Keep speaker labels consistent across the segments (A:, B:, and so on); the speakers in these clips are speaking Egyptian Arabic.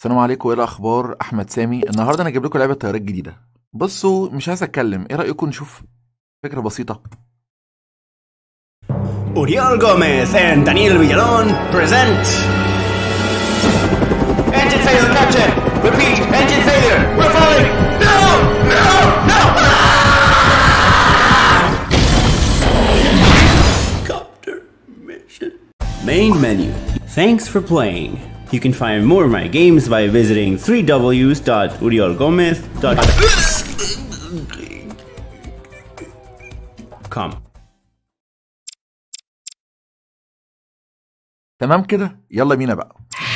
A: السلام عليكم ايه الاخبار احمد سامي النهارده انا جايب لكم لعبه طيارات جديده بصوا مش عايز اتكلم ايه رايكم نشوف فكره بسيطه
B: Uriel Gomez and Daniel Villalon present. Engine failure, Captain. Repeat, engine failure. We're falling. No, no, no. Copter mission. Main menu. Thanks for playing. You can find more of my games by visiting 3ws.urielgomez.com.
A: تمام كده يلا بينا بقى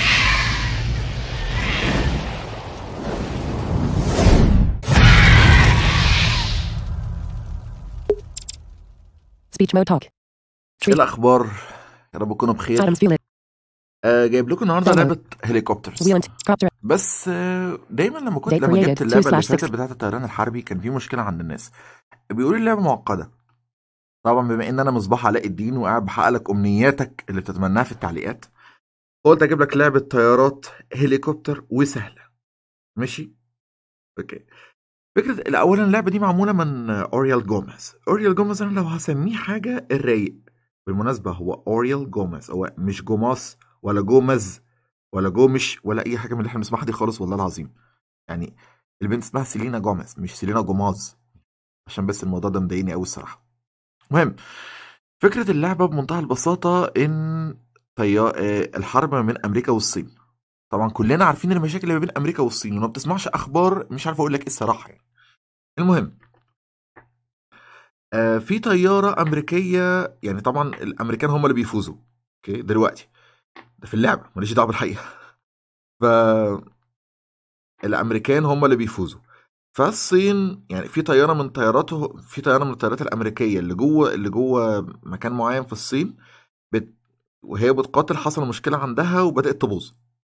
C: Speech mode talk.
A: ايه الاخبار يا رب تكونوا بخير
C: Items view list.
A: آه جايب لكم النهارده
C: Download.
A: لعبه هليكوبترز
C: Wheel and copter.
A: بس آه، دايما لما كنت
C: Date
A: لما
C: created
A: جبت اللعبه اللي
C: 2/6.
A: فاتت بتاعه الطيران الحربي كان في مشكله عند الناس بيقولوا اللعبه معقده طبعا بما ان انا مصباح علاء الدين وقاعد بحقق لك امنياتك اللي بتتمناها في التعليقات قلت اجيب لك لعبه طيارات هليكوبتر وسهله ماشي اوكي فكره اولا اللعبه دي معموله من اوريال جوميز اوريال جوميز انا لو هسميه حاجه الرايق بالمناسبه هو اوريال جوميز هو مش جوماس ولا جومز ولا جومش ولا اي حاجه من اللي احنا بنسمعها دي خالص والله العظيم يعني البنت اسمها سيلينا جوميز مش سيلينا جوماز عشان بس الموضوع ده مضايقني قوي الصراحه المهم فكره اللعبه بمنتهى البساطه ان طيا... آه، الحرب ما بين امريكا والصين طبعا كلنا عارفين المشاكل اللي ما بين امريكا والصين وما بتسمعش اخبار مش عارف اقول لك ايه الصراحه يعني المهم آه في طياره امريكيه يعني طبعا الامريكان هم اللي بيفوزوا اوكي دلوقتي ده في اللعبه ماليش دعوه بالحقيقه ف الامريكان هم اللي بيفوزوا فالصين يعني في طياره من طياراته في طياره من الطيارات الامريكيه اللي جوه اللي جوه مكان معين في بت... وهي بتقاتل حصل مشكله عندها وبدات تبوظ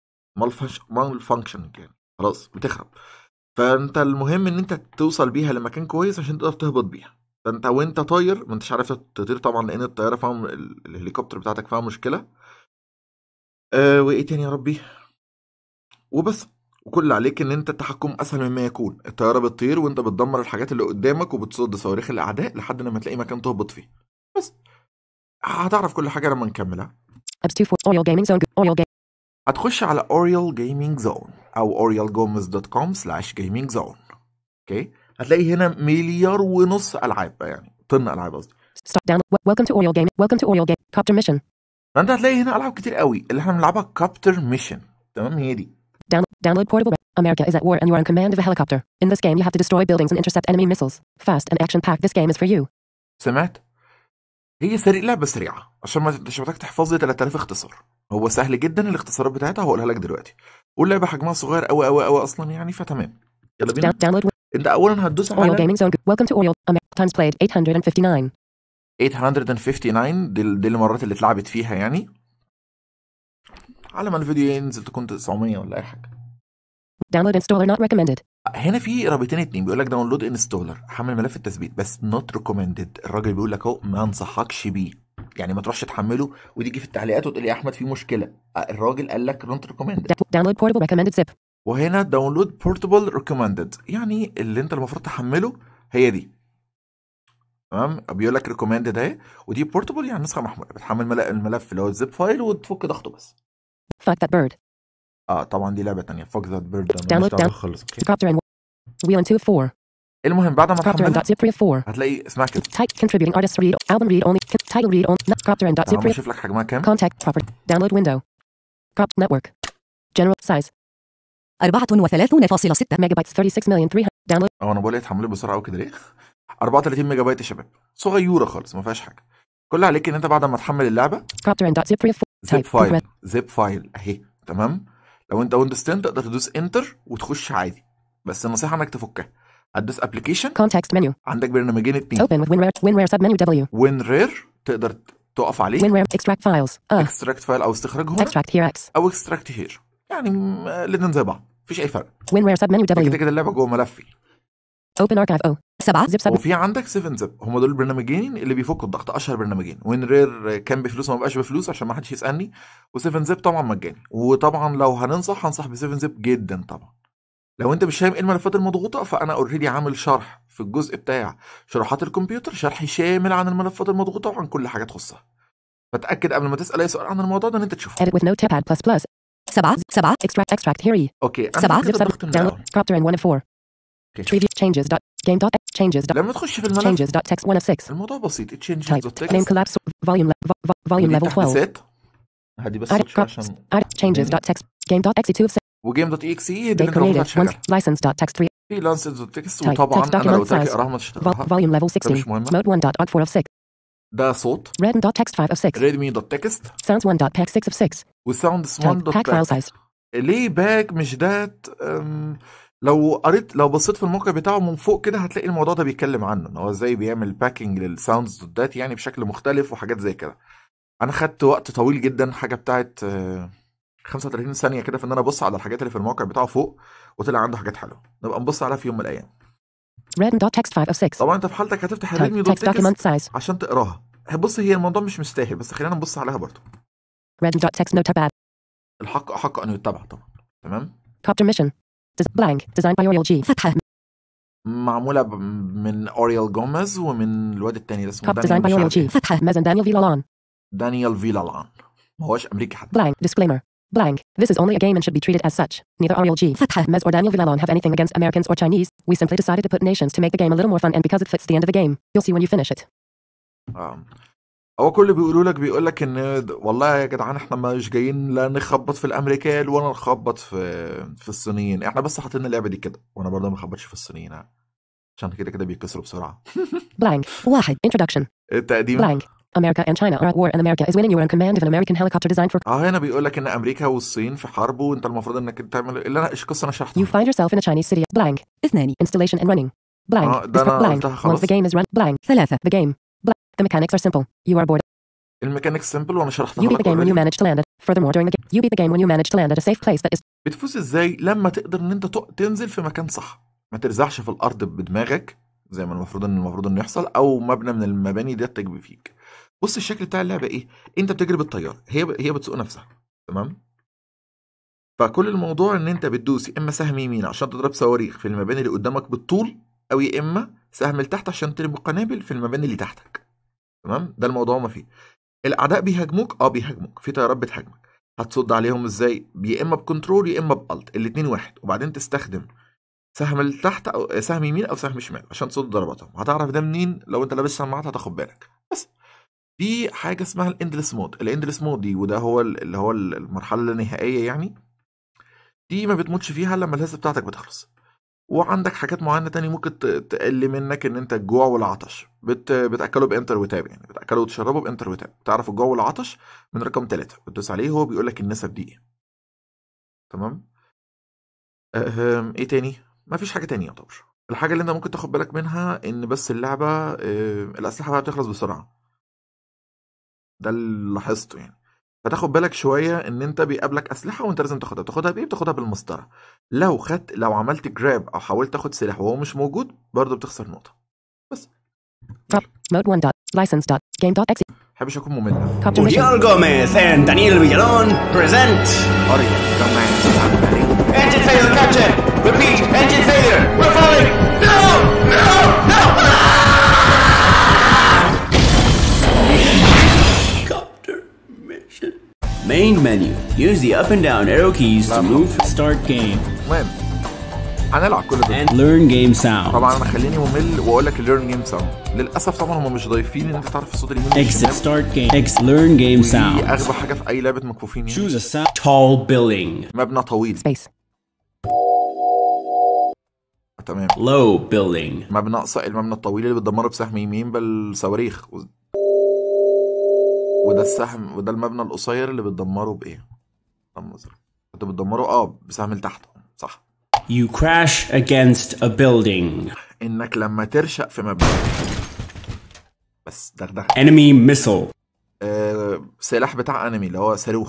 A: مال فانكشن يعني خلاص بتخرب فانت المهم ان انت توصل بيها لمكان كويس عشان تقدر تهبط بيها فانت وانت طاير ما انتش عارف تطير طبعا لان الطياره فيها م- ال- الهليكوبتر بتاعتك فيها مشكله أه وايه تاني يا ربي وبس وكل اللي عليك ان انت التحكم اسهل مما يكون الطياره بتطير وانت بتدمر الحاجات اللي قدامك وبتصد صواريخ الاعداء لحد لما تلاقي مكان تهبط فيه بس هتعرف كل حاجه لما نكملها
C: Abs 2 4. Oriel Gaming Zone. Oriel Game.
A: هتخش على Oriel Gaming Zone أو orielgomez.com slash gaming zone اوكي هتلاقي هنا مليار ونص ألعاب يعني طن ألعاب قصدي
C: Start down. w- Welcome to Oriel Game. Welcome to Oriel Game. Copter mission.
A: فأنت هتلاقي هنا ألعاب كتير قوي اللي احنا بنلعبها كابتر ميشن تمام هي دي
C: Down, download portable. America is at war and you are in command of a helicopter. In this game, you have to destroy buildings and intercept enemy missiles. Fast and action-packed. This game is for you.
A: سمعت هي سريع لعبة سريعة عشان ما مش محتاج تحفظ لي 3000 اختصار هو سهل جدا الاختصارات بتاعتها هقولها لك دلوقتي واللعبة حجمها صغير قوي قوي قوي أصلا يعني فتمام يلا بينا
C: Down, download
A: أنت أولا هتدوس
C: Oriel
A: على
C: Gaming Zone. Welcome to Oriel. Amer- times played 859.
A: 859 دي, دي المرات اللي اتلعبت فيها يعني على ما الفيديو ينزل تكون 900 ولا اي حاجه
C: Download installer not recommended.
A: هنا في رابطين اتنين بيقول لك داونلود انستولر حمل ملف التثبيت بس نوت ريكومندد الراجل بيقول لك اهو ما انصحكش بيه يعني ما تروحش تحمله وتيجي في التعليقات وتقول لي يا احمد في مشكله آه، الراجل قال لك نوت ريكومندد
C: Da- download portable recommended zip.
A: وهنا داونلود بورتبل ريكومندد يعني اللي انت المفروض تحمله هي دي تمام بيقول لك ريكومندد اهي ودي بورتبل يعني نسخه محموله بتحمل مل- الملف اللي هو الزيب فايل وتفك ضغطه بس
C: Fuck that bird.
A: اه طبعا دي لعبه تانية فوك ذات بيرد
C: Download- down-
A: خالص اوكي
C: Copter and Wheel and 2 of 4.
A: المهم بعد ما
C: Copter and
A: تحملها
C: dot zip 3 of 4.
A: هتلاقي اسمها كده
C: Type contributing artists read album read only con- title read only not copter and dot zip
A: تعال
C: 3
A: اشوف لك حجمها كام
C: contact proper download window crop network general size
D: 34.6
C: megabytes 36 million 300 download
A: او انا بقول لك اتحملوا بسرعه قوي كده ليه 34 ميجا بايت يا شباب صغيره خالص ما فيهاش حاجه كل اللي عليك ان انت بعد ما تحمل اللعبه
C: copter and dot zip 3 of 4
A: زيب
C: type
A: فايل
C: progress
A: زيب فايل اهي تمام لو انت ويندوز 10 تقدر تدوس انتر وتخش عادي بس النصيحه انك تفكها هتدوس ابلكيشن
C: context menu
A: عندك برنامجين اتنين
C: open with WinRAR WinRAR submenu W
A: وين رير تقدر تقف عليه
C: WinRAR extract files uh
A: اكستراكت فايل او استخراج هنا
C: extract here X
A: او اكستراكت هير يعني م- الاتنين زي بعض مفيش اي فرق
C: WinRAR submenu
A: كده
C: W
A: كده اللعبه جوه ملفي
C: Open Archive O.
D: سبعة
C: Zip sub.
A: وفي عندك 7 زب هم دول البرنامجين اللي بيفكوا الضغط اشهر برنامجين وين رير كان بفلوس وما بقاش بفلوس عشان ما حدش يسالني و7 زب طبعا مجاني وطبعا لو هننصح هنصح ب 7 زب جدا طبعا لو انت مش فاهم ايه الملفات المضغوطه فانا اوريدي عامل شرح في الجزء بتاع شروحات الكمبيوتر شرح شامل عن الملفات المضغوطه وعن كل حاجه تخصها فتاكد قبل ما تسال اي سؤال عن الموضوع ده ان انت تشوفه
C: Edit with Notepad plus plus.
D: سبعة سبعة
C: Extract extract here. E.
A: اوكي انا
D: سبعة.
A: كده
C: Zip sub.
A: ضغط من
C: Download.
A: الأول.
C: Cropter in one of four.
A: اوكي
C: Preview changes dot game dot changes dot
A: لما تخش في الملف
C: changes dot text one of six.
A: الموضوع بسيط تشينج
C: Type
A: دوت
C: name
A: تكست
C: collapse volume le- vo- vo- volume level 12.
A: تحديثات هدي بس
C: Edit
A: switch
C: crops.
A: عشان
C: Edit changes
A: Mhm.
C: dot text game dot exe2 of six.
A: وجيم دوت اكس اي دي اللي
C: Date
A: انت المفروض
C: created
A: هتشغلها
C: once license dot text three.
A: في لانسز دوت تكست
C: Type.
A: وطبعا
C: Text
A: انا لو
C: document
A: قلت لك
C: size.
A: اقراها ما
C: Vol-
A: تشتغلها
C: volume level 16.
A: مش مهم.
C: Mode 1 dot og 4 of 6.
A: ده صوت
C: Red dot text 5 of 6.
A: ريدمي دوت تكست
C: Sounds 1 dot pack 6 of 6.
A: وساوندز 1
C: Type
A: دوت
C: pack file
A: باك
C: size.
A: ليه باك مش دات أم، لو قريت لو بصيت في الموقع بتاعه من فوق كده هتلاقي الموضوع ده بيتكلم عنه ان هو ازاي بيعمل باكينج للساوندز دوت دات يعني بشكل مختلف وحاجات زي كده انا خدت وقت طويل جدا حاجه بتاعت آه، 35 ثانيه كده في ان انا ابص على الحاجات اللي في الموقع بتاعه فوق وطلع عنده حاجات حلوه نبقى نبص عليها في يوم من الايام
C: Red dot text 5 of 6.
A: طبعا انت في حالتك هتفتح
C: Type
A: الريدمي دوت
C: text document
A: تكست
C: size.
A: عشان تقراها بص هي الموضوع مش مستاهل بس خلينا نبص عليها برضه
C: Red dot text notepad.
A: الحق احق ان يتبع طبعا تمام
C: Copter mission. Des- blank. Designed by Oriel G.
D: فتحة
A: معموله ب- من اوريال جوميز ومن الواد التاني اللي اسمه
C: Cop designed by
A: دانيال
C: Oriel
A: مش عارف
C: G.
A: إيه.
D: فتحة
C: Mez and Daniel Villalon.
A: دانيال فيلالان ما هوش امريكي حتى
C: Blank. Disclaimer. Blank. This is only a game and should be treated as such. Neither Ariel G.
D: فتحة
C: Mez or Daniel Villalon have anything against Americans or Chinese. We simply decided to put nations to make the game a little more fun and because it fits the end of the game. You'll see when you finish it.
A: آه. هو كل اللي بيقولوا لك بيقول لك ان د- والله يا جدعان احنا مش جايين لا نخبط في الامريكان ولا نخبط في في الصينيين احنا بس حاطين اللعبه دي كده وانا برضه ما بخبطش في الصينيين آه. عشان كده كده بيتكسروا بسرعه
C: Blank.
D: واحد
C: Introduction.
A: التقديم
C: Blank. America and China are at war and America is winning. You are in command of an American helicopter designed for.
A: اه هنا بيقول لك ان امريكا والصين في حرب وانت المفروض انك تعمل اللي انا ايش القصه انا
C: You
A: شرحتها
C: find yourself in a Chinese city. Blank.
D: اثنان
C: Installation and running. Blank.
A: آه، ده
C: This-
A: أنا
C: blank.
A: قلتها خلاص.
C: Once the game is run. Blank.
D: ثلاثة
C: The game. Blank. The mechanics are simple. You are bored.
A: الميكانيك سيمبل وانا شرحتها
C: You beat
A: لك
C: the game when you
A: already.
C: manage to land it. Furthermore, during the game, you beat the game when you manage to land at a safe place that is.
A: بتفوز ازاي لما تقدر ان انت تق- تنزل في مكان صح ما ترزعش في الارض بدماغك زي ما المفروض ان المفروض انه يحصل او مبنى من المباني دي تجري فيك بص الشكل بتاع اللعبه ايه انت بتجري بالطياره هي هي بتسوق نفسها تمام فكل الموضوع ان انت بتدوس يا اما سهم يمين عشان تضرب صواريخ في المباني اللي قدامك بالطول او يا اما سهم لتحت عشان ترمي قنابل في المباني اللي تحتك تمام ده الموضوع ما فيه الاعداء بيهاجموك اه بيهاجموك في طيارات بتهاجمك هتصد عليهم ازاي يا اما بكنترول يا اما بالت الاتنين واحد وبعدين تستخدم سهم لتحت او سهم يمين او سهم شمال عشان تصد ضرباتهم هتعرف ده منين لو انت لابس سماعات هتاخد بالك بس في حاجه اسمها الاندلس مود الاندلس مود دي وده هو ال- اللي هو ال- المرحله اللانهائيه يعني دي ما بتموتش فيها إلا لما الهزه بتاعتك بتخلص وعندك حاجات معينه تاني ممكن ت- تقل منك ان انت الجوع والعطش بت... بتاكله بانتر وتاب يعني بتاكله وتشربه بانتر وتاب تعرف الجوع والعطش من رقم ثلاثة بتدوس عليه هو بيقول لك النسب دي ايه تمام أهم، ايه تاني ما فيش حاجه تانية يعتبر الحاجه اللي انت ممكن تاخد بالك منها ان بس اللعبه آه، الاسلحه بقى بتخلص بسرعه ده اللي لاحظته يعني فتاخد بالك شويه ان انت بيقابلك اسلحه وانت لازم تاخدها بتاخدها بايه بتاخدها بالمسطره لو خدت لو عملت جراب او حاولت تاخد سلاح وهو مش موجود برضه بتخسر نقطه بس
C: Mode 1 dot. License dot. Game dot exe.
A: محبش اكون ممل
C: Copter mission.
B: Uriel Gomez and Daniel Villalon present
A: قريه جمع
B: Engine failure, Captain! Repeat, engine failure! We're falling! No! No! No! Copter mission. Main menu. Use the up and down arrow keys to move. Start game.
A: المهم هنلعب كل ده
B: And learn game sound.
A: طبعا انا خليني ممل واقول لك الليرن جيم ساوند للاسف طبعا هم مش ضايفين ان انت تعرف الصوت اليمين
B: Exit
A: والشمال
B: start game. X learn game
A: ودي
B: sound.
A: اغبى حاجه في اي لعبه مكفوفين يعني
B: Choose a sound. Tall building.
A: مبنى طويل
C: Space.
A: تمام
B: Low building.
A: مبنى اقصى المبنى الطويل اللي بتدمره بسهم يمين بالصواريخ و... وده السهم وده المبنى القصير اللي بتدمره بايه؟ لما أزرق. انت بتدمره اه بسهم لتحت صح
B: You crash against a building.
A: انك لما ترشق في مبنى بس دغدغه
B: Enemy missile.
A: آه سلاح بتاع انمي اللي هو صاروخ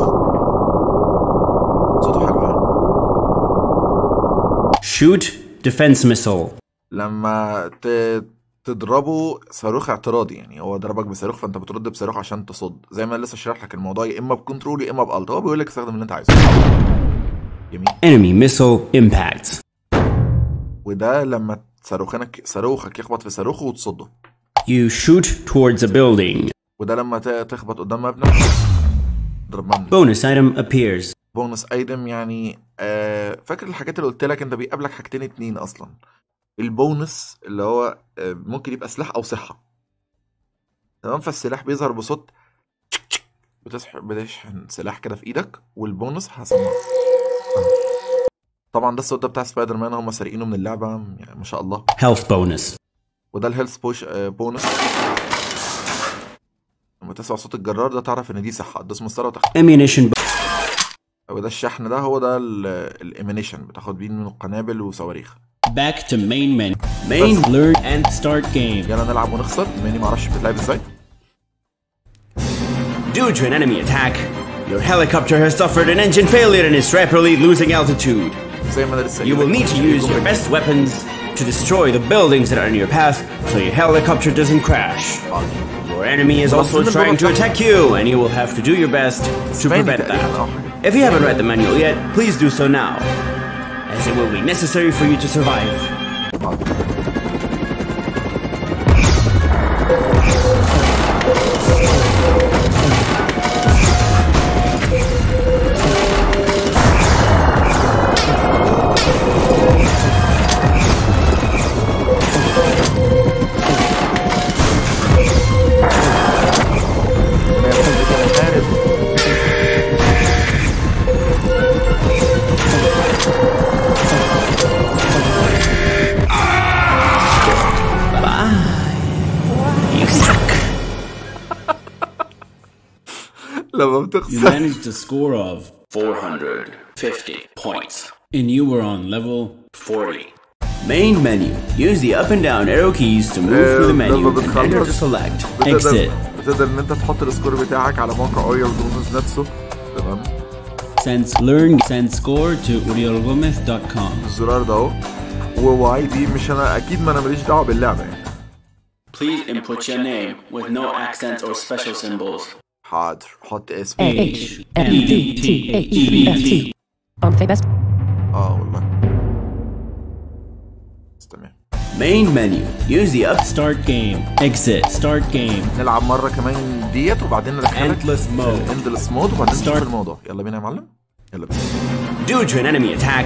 A: صوته حلو أوي.
B: Shoot defense missile.
A: لما ت... تضربه صاروخ اعتراضي يعني هو ضربك بصاروخ فانت بترد بصاروخ عشان تصد زي ما أنا لسه شارح لك الموضوع يا اما بكنترول يا اما بالت هو بيقول لك استخدم اللي انت عايزه جميل
B: Enemy missile impact.
A: وده لما صاروخك صاروخك يخبط في صاروخه وتصده
B: You shoot towards a building.
A: وده لما ت- تخبط قدام مبنى تضرب مبنى
B: Bonus item appears.
A: بونس ايتم يعني آه فاكر الحاجات اللي قلت لك انت بيقابلك حاجتين اتنين اصلا البونس اللي هو آه ممكن يبقى سلاح او صحه تمام فالسلاح بيظهر بصوت تشك تشك. بتسحب بتشحن سلاح كده في ايدك والبونس هسمعك آه. طبعا ده الصوت ده بتاع سبايدر مان هم سارقينه من اللعبه يعني ما شاء الله
B: Health bonus.
A: وده الهيلث بوش آه بونس لما تسمع صوت الجرار ده تعرف ان دي صحه تدوس مسطره وتاخد
B: Ammunition bo-
A: وده الشحن ده هو ده الامينيشن بتاخد بيه منه قنابل وصواريخ
B: Back to main menu. Main learn and start game.
A: يلا نلعب ونخسر بما اني معرفش بتلعب ازاي
B: Due to an enemy attack, your helicopter has suffered an engine failure and is rapidly losing altitude.
A: زي ما انا لسه
B: You will need to use your best weapons to destroy the buildings that are in your path so your helicopter doesn't crash. Your enemy is also trying to attack you, and you will have to do your best to prevent that. If you haven't read the manual yet, please do so now, as it will be necessary for you to survive. You suck.
A: لما
D: You
A: بتخسر
D: managed a score of
B: 450 points.
D: and you were on level
B: 40. Main menu. Use the up and down arrow keys to move through the
A: لما
B: menu and enter to
A: بتخلص
B: select.
A: بتقدر
B: Exit.
A: بتقدر ان انت تحط السكور بتاعك على موقع اويل دونز نفسه تمام
D: send learn send score to urielgomez.com.
A: الزرار ده اهو وواي دي مش انا اكيد ما انا ماليش دعوه باللعبه يعني
E: Please input your name with no accents or special symbols.
A: حاضر حط اسم
C: A H M D T H E F T. On the best.
A: اه والله تمام
B: Main menu. Use the up
D: Start game. Exit. Start game.
A: نلعب مره كمان ديت وبعدين ندخلك
B: endless mode.
A: اندلس مود وبعدين نشوف
D: Start.
A: الموضوع يلا بينا يا معلم يلا بينا
B: Due to an enemy attack,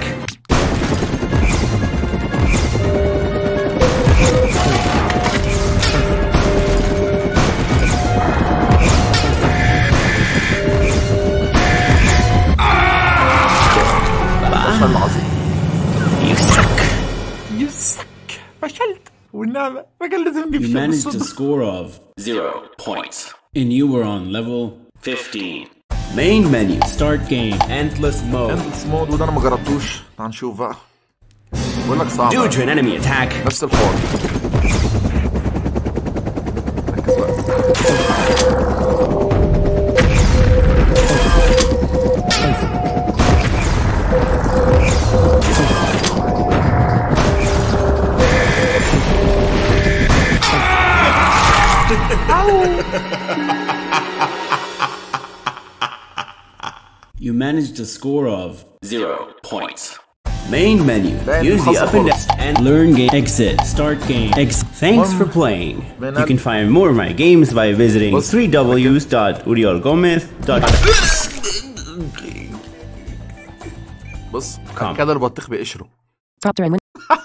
A: فشل العظيم
B: you suck.
A: يسك فشلت والنعمه فكان لازم نجيب
D: You
A: شيء
D: managed a
A: بالصدفة.
D: score of
E: Zero points.
D: and you were on level
E: 15.
B: Main menu.
D: start game.
B: Endless mode.
A: اندلس مود وده انا ما جربتوش تعال نشوف بقى بقول لك صعب
B: Due to an enemy attack,
A: نفس الحوار ركز بقى
D: You managed a score of
E: Zero points.
B: main menu.
A: Man,
B: Use the up and
A: hustle.
B: down and
D: learn game. Exit. Start game. Exit.
B: Thanks
A: Um,
B: for playing.
A: man,
B: You can
A: I'm-
B: find more of my games by visiting
A: What's-
B: 3ws.uriolgomez.com.
A: بص
B: كام.
A: كده البطيخ بقشره
C: Procter and Win.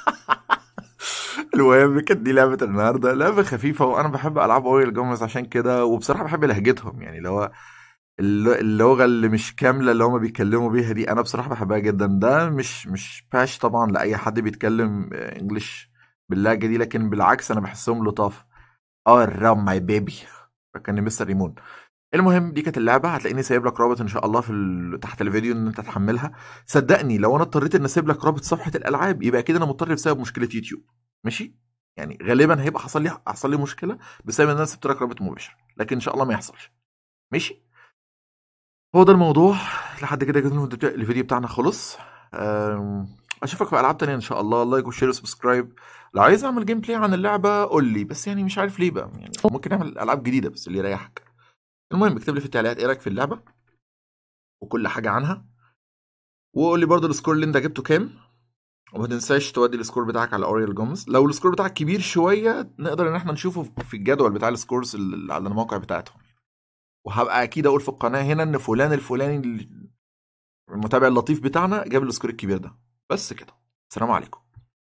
A: المهم كانت دي لعبه النهارده لعبه خفيفه وانا بحب العاب اويل جومز عشان كده وبصراحه بحب لهجتهم يعني اللي هو الل- اللغه اللي مش كامله اللي هما بيتكلموا بيها دي انا بصراحه بحبها جدا ده مش مش باش طبعا لاي حد بيتكلم آه، انجليش باللهجه دي لكن بالعكس انا بحسهم لطاف اه الرام ماي بيبي فكان مستر ريمون المهم دي كانت اللعبه هتلاقيني سايب لك رابط ان شاء الله في ال... تحت الفيديو ان انت تحملها صدقني لو انا اضطريت ان اسيب لك رابط صفحه الالعاب يبقى اكيد انا مضطر بسبب مشكله يوتيوب ماشي يعني غالبا هيبقى حصل لي حصل لي مشكله بسبب ان انا سبت لك رابط مباشر لكن ان شاء الله ما يحصلش ماشي هو ده الموضوع لحد كده كده الفيديو بتاعنا خلص أم، اشوفك في العاب تانية ان شاء الله لايك وشير وسبسكرايب لو عايز اعمل جيم بلاي عن اللعبه قول لي بس يعني مش عارف ليه بقى يعني ممكن نعمل العاب جديده بس اللي يريحك المهم اكتب لي في التعليقات ايه رايك في اللعبه وكل حاجه عنها وقول لي برضه السكور اللي انت جبته كام وما تنساش تودي السكور بتاعك على اوريال جومز لو السكور بتاعك كبير شويه نقدر ان احنا نشوفه في الجدول بتاع السكورز اللي على الموقع بتاعتهم وهبقى اكيد اقول في القناه هنا ان فلان الفلاني المتابع اللطيف بتاعنا جاب السكور الكبير ده بس كده السلام عليكم